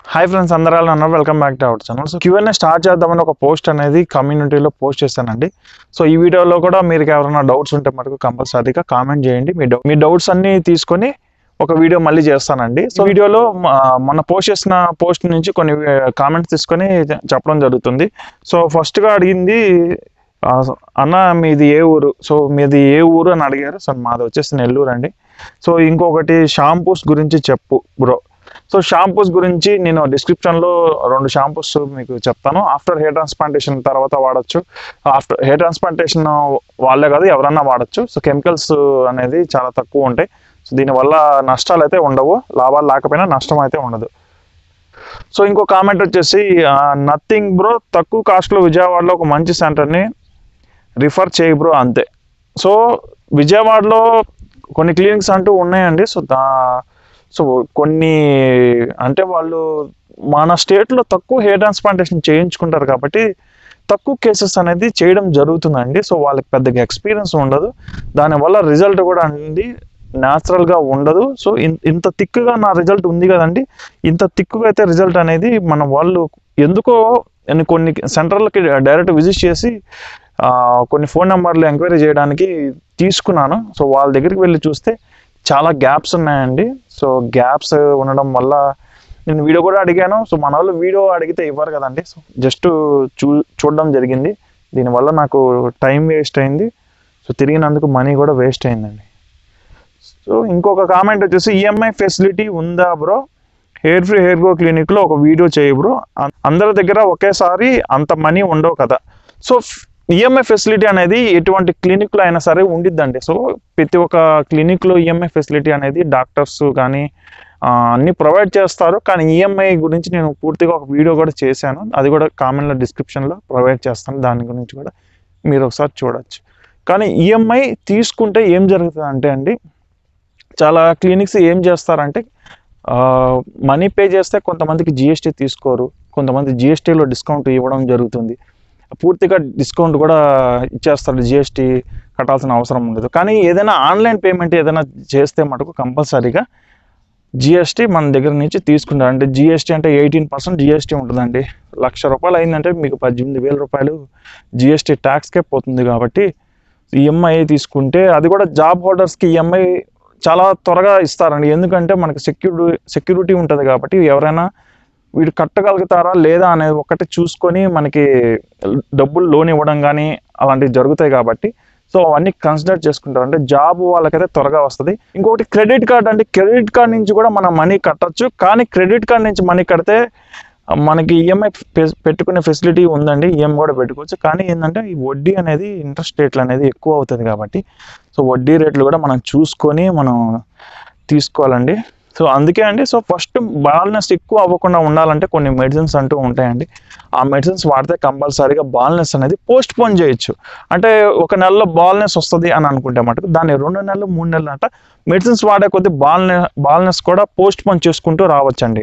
hi friends అందరూ ఎలా ఉన్నారు welcome back to our channel so Q N A start చేద్దామని ఒక పోస్ట్ అనేది కమ్యూనిటీలో పోస్ట్ చేశానండి సో ఈ వీడియోలో కూడా మీరు ఎవరైనా డౌట్స్ ఉంటే మటుకు కంపల్సరీగా కామెంట్ చేయండి మీ డౌ- మీ డౌట్స్ అన్ని తీసుకొని ఒక వీడియో మళ్ళీ చేస్తానండి సో వీడియోలో మ- మన పోస్ట్ చేసిన పోస్ట్ నుంచి కొన్ని కామెంట్స్ తీసుకొని చెప్పడం జరుగుతుంది సో ఫస్ట్గా అడిగింది ఆ, అన్న మీది ఏ ఊరు సో మీది ఏ ఊరు అని అడిగారు సో మాది వచ్చేసి నెల్లూరు అండి సో ఇంకొకటి షాంపూస్ గురించి చెప్పు బ్రో సో షాంపూస్ గురించి నేను డిస్క్రిప్షన్లో రెండు షాంపూస్ మీకు చెప్తాను ఆఫ్టర్ హెయిర్ ట్రాన్స్ప్లాంటేషన్ తర్వాత వాడచ్చు ఆఫ్టర్ హెయిర్ ట్రాన్స్ప్లాంటేషన్ వాళ్ళే కాదు ఎవరన్నా వాడచ్చు సో కెమికల్స్ అనేది చాలా తక్కువ ఉంటాయి సో దీనివల్ల నష్టాలు అయితే ఉండవు లాభాలు లేకపోయినా నష్టం అయితే ఉండదు సో ఇంకో కామెంట్ వచ్చేసి నథింగ్ బ్రో తక్కువ కాస్ట్లో విజయవాడలో ఒక మంచి సెంటర్ని రిఫర్ చేయి బ్రో అంతే సో విజయవాడలో కొన్ని క్లినిక్స్ అంటూ ఉన్నాయండి సో దా సో కొన్ని అంటే వాళ్ళు మన స్టేట్లో తక్కువ హెయిర్ ట్రాన్స్ప్లాంటేషన్ చేయించుకుంటారు కాబట్టి తక్కువ కేసెస్ అనేది చేయడం జరుగుతుందండి సో వాళ్ళకి పెద్దగా ఎక్స్పీరియన్స్ ఉండదు దానివల్ల రిజల్ట్ కూడా అనేది న్యాచురల్గా ఉండదు సో ఇన్- ఇంత తిక్కుగా నా రిజల్ట్ ఉంది కదండి ఇంత తిక్కుగా అయితే రిజల్ట్ అనేది మన వాళ్ళు ఎందుకో నేను కొన్ని సెంటర్లకి డైరెక్ట్ విజిట్ చేసి ఆ, కొన్ని ఫోన్ నెంబర్లు ఎంక్వైరీ చేయడానికి తీసుకున్నాను సో వాళ్ళ దగ్గరికి వెళ్ళి చూస్తే చాలా గ్యాప్స్ ఉన్నాయండి సో గ్యాప్స్ ఉండడం వల్ల నేను వీడియో కూడా అడిగాను సో మన వాళ్ళు వీడియో అడిగితే ఇవ్వరు కదండి సో జస్ట్ చూ చూడడం జరిగింది దీనివల్ల నాకు టైం వేస్ట్ అయింది సో తిరిగినందుకు మనీ కూడా వేస్ట్ అయిందండి సో ఇంకొక కామెంట్ వచ్చేసి ఈఎంఐ ఫెసిలిటీ ఉందా bro hair free hair grow క్లినిక్లో ఒక వీడియో చేయి బ్రో అం- అందరి దగ్గర ఒకేసారి అంత మనీ ఉండవు కదా సో ఈఎంఐ ఫెసిలిటీ అనేది ఎటువంటి క్లినిక్లో అయినా సరే ఉండిద్దండి సో ప్రతి ఒక్క క్లినిక్లో ఈఎంఐ ఫెసిలిటీ అనేది డాక్టర్స్ కానీ ఆ, అన్ని ప్రొవైడ్ చేస్తారు కానీ ఈఎంఐ గురించి నేను పూర్తిగా ఒక వీడియో కూడా చేశాను అది కూడా కామెంట్లో డిస్క్రిప్షన్లో ప్రొవైడ్ చేస్తాను దాని గురించి కూడా మీరు ఒకసారి చూడొచ్చు కానీ ఈఎంఐ తీసుకుంటే ఏం జరుగుతుంది అంటే అండి చాలా క్లినిక్స్ ఏం చేస్తారంటే మనీ పే చేస్తే కొంతమందికి జిఎస్టీ తీసుకోరు కొంతమంది జిఎస్టీలో డిస్కౌంట్ ఇవ్వడం జరుగుతుంది పూర్తిగా డిస్కౌంట్ కూడా ఇచ్చేస్తారు జిఎస్టీ కట్టాల్సిన అవసరం ఉండదు కానీ ఏదైనా ఆన్లైన్ పేమెంట్ ఏదైనా చేస్తే మటుకు కంపల్సరీగా జిఎస్టీ మన దగ్గర నుంచి తీసుకుంటారు అంటే జిఎస్టీ అంటే ఎయిటీన్ పర్సెంట్ జిఎస్టీ ఉంటుందండి లక్ష రూపాయలు అయిందంటే మీకు పద్దెనిమిది వేల రూపాయలు జిఎస్టీ ట్యాక్స్కే పోతుంది కాబట్టి ఈఎంఐ తీసుకుంటే అది కూడా జాబ్ హోల్డర్స్కి ఈఎంఐ చాలా త్వరగా ఇస్తారండి ఎందుకంటే మనకి సెక్యూరిటీ సెక్యూరిటీ ఉంటుంది కాబట్టి ఎవరైనా వీడు కట్టగలుగుతారా లేదా అనేది ఒకటి చూసుకొని మనకి డబ్బులు లోన్ ఇవ్వడం కానీ అలాంటివి జరుగుతాయి కాబట్టి సో అవన్నీ కన్సిడర్ చేసుకుంటారు అంటే జాబ్ వాళ్ళకైతే త్వరగా వస్తుంది ఇంకొకటి క్రెడిట్ కార్డ్ అంటే క్రెడిట్ కార్డ్ నుంచి కూడా మనం మనీ కట్టొచ్చు కానీ క్రెడిట్ కార్డ్ నుంచి మనీ కడితే ఆ, మనకి ఈఎంఐ పెట్టుకునే ఫెసిలిటీ ఉందండి ఈఎంఐ కూడా పెట్టుకోవచ్చు కానీ ఏంటంటే ఈ వడ్డీ అనేది ఇంట్రెస్ట్ రేట్లు అనేది ఎక్కువ అవుతుంది కాబట్టి సో వడ్డీ రేట్లు కూడా మనం చూసుకొని మనం తీసుకోవాలండి సో అందుకే అండి సో ఫస్ట్ బాల్నెస్ ఎక్కువ అవ్వకుండా ఉండాలంటే కొన్ని మెడిసిన్స్ అంటూ ఉంటాయండి ఆ మెడిసిన్స్ వాడితే కంపల్సరీగా బాల్నెస్ అనేది పోస్ట్ పోన్ చేయొచ్చు అంటే ఒక నెలలో బాల్నెస్ వస్తుంది అని అనుకుంటే మటుకు దాన్ని రెండు నెలలు మూడు నెలలు అంట మెడిసిన్స్ వాడే కొద్దీ బాల్నె బాల్నెస్ కూడా పోస్ట్ పోన్ చేసుకుంటూ రావచ్చండి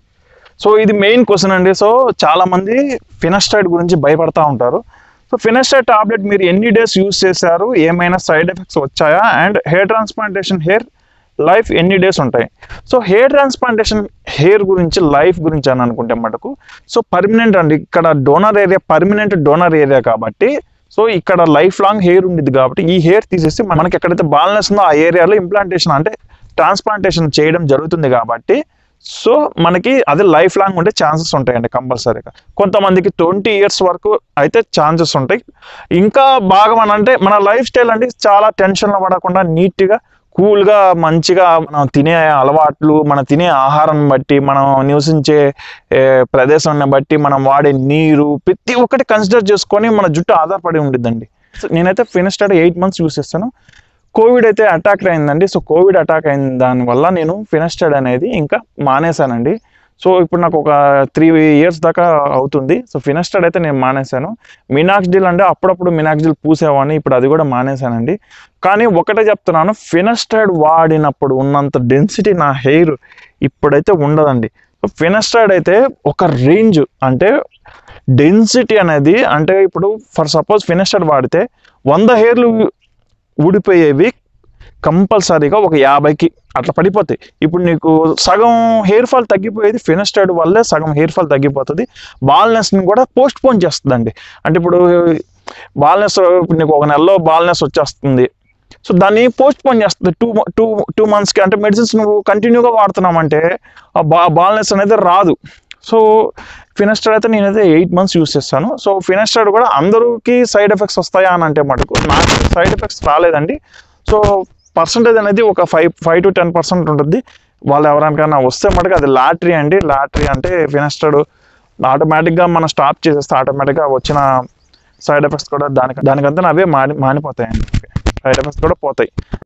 సో ఇది మెయిన్ క్వశ్చన్ అండి సో చాలా మంది ఫినస్టైడ్ గురించి భయపడతా ఉంటారు సో ఫినస్టైడ్ టాబ్లెట్ మీరు ఎన్ని డేస్ యూస్ చేశారు ఏమైనా సైడ్ ఎఫెక్ట్స్ వచ్చాయా and hair transplantation hair life ఎన్ని డేస్ ఉంటాయి సో హెయిర్ ట్రాన్స్ప్లాంటేషన్ హెయిర్ గురించి లైఫ్ గురించి అని అనుకుంటే మటుకు సో పర్మనెంట్ అండి ఇక్కడ donor area permanent donor area కాబట్టి సో ఇక్కడ లైఫ్ లాంగ్ హెయిర్ ఉండిద్ది కాబట్టి ఈ హెయిర్ తీసేసి మనకి ఎక్కడైతే బాల్నెస్ ఉందో ఆ ఏరియాలో ఇంప్లాంటేషన్ అంటే ట్రాన్స్ప్లాంటేషన్ చేయడం జరుగుతుంది కాబట్టి సో మనకి అది లైఫ్ లాంగ్ ఉండే ఛాన్సెస్ ఉంటాయండి కంపల్సరీగా కొంతమందికి ట్వంటీ ఇయర్స్ వరకు అయితే ఛాన్సెస్ ఉంటాయి ఇంకా బాగా మన అంటే మన లైఫ్ స్టైల్ అంటే చాలా టెన్షన్లో పడకుండా నీట్గా కూల్గా మంచిగా మనం తినే అలవాట్లు మనం తినే ఆహారం బట్టి మనం నివసించే ఏ, ప్రదేశాన్ని బట్టి మనం వాడే నీరు ప్రతి ఒక్కటి కన్సిడర్ చేసుకొని మన జుట్టు ఆధారపడి ఉండిద్దండి సో నేనైతే ఫినిస్టెడ్ ఎయిట్ మంత్స్ యూస్ చేస్తాను కోవిడ్ అయితే అటాక్ అయిందండి సో కోవిడ్ అటాక్ అయిన దానివల్ల నేను ఫినిస్టెడ్ అనేది ఇంకా మానేశానండి సో ఇప్పుడు నాకు ఒక త్రీ ఇయర్స్ దాకా అవుతుంది సో ఫినస్టెడ్ అయితే నేను మానేశాను మినాక్స్డిల్ అంటే అప్పుడప్పుడు మినాక్స్డిల్ పూసేవాడిని ఇప్పుడు అది కూడా మానేశానండి కానీ ఒకటే చెప్తున్నాను ఫినస్టైడ్ వాడినప్పుడు ఉన్నంత డెన్సిటీ నా హెయిర్ ఇప్పుడైతే ఉండదండి ఫినస్టైడ్ అయితే ఒక రేంజ్ అంటే డెన్సిటీ అనేది అంటే ఇప్పుడు ఫర్ సపోజ్ ఫినస్టైడ్ వాడితే వంద హెయిర్లు ఊడిపోయేవి కంపల్సరీగా ఒక యాభైకి అట్లా పడిపోతాయి ఇప్పుడు నీకు సగం హెయిర్ ఫాల్ తగ్గిపోయేది ఫినస్టైడ్ వల్లే సగం హెయిర్ ఫాల్ తగ్గిపోతుంది బాల్నెస్ని కూడా పోస్ట్ పోన్ చేస్తుందండి అంటే ఇప్పుడు బాల్నెస్ నీకు ఒక నెలలో బాల్నెస్ వచ్చేస్తుంది సో దాన్ని పోస్ట్ పోన్ చేస్తుంది టూ టూ టూ మంత్స్కి అంటే మెడిసిన్స్ నువ్వు కంటిన్యూగా వాడుతున్నామంటే ఆ బా బాల్నెస్ అనేది రాదు సో ఫినస్టైడ్ అయితే నేనైతే ఎయిట్ మంత్స్ యూస్ చేస్తాను సో ఫినస్టైడ్ కూడా అందరికీ సైడ్ ఎఫెక్ట్స్ వస్తాయా అని అంటే మటుకు నాకు సైడ్ ఎఫెక్ట్స్ రాలేదండి సో పర్సంటేజ్ అనేది ఒక five five to ten percent ఉంటుంది వాళ్ళు ఎవరికైనా వస్తే మటుకు అది లాటరీ అండి లాటరీ అంటే ఫినస్టైడ్ ఆటోమేటిక్గా మనం స్టాప్ చేసేస్తే ఆటోమేటిక్గా వచ్చిన సైడ్ ఎఫెక్ట్స్ కూడా దానికి దానికంతా అవే మాని మానిపోతాయండి సైడ్ ఎఫెక్ట్స్ కూడా పోతాయి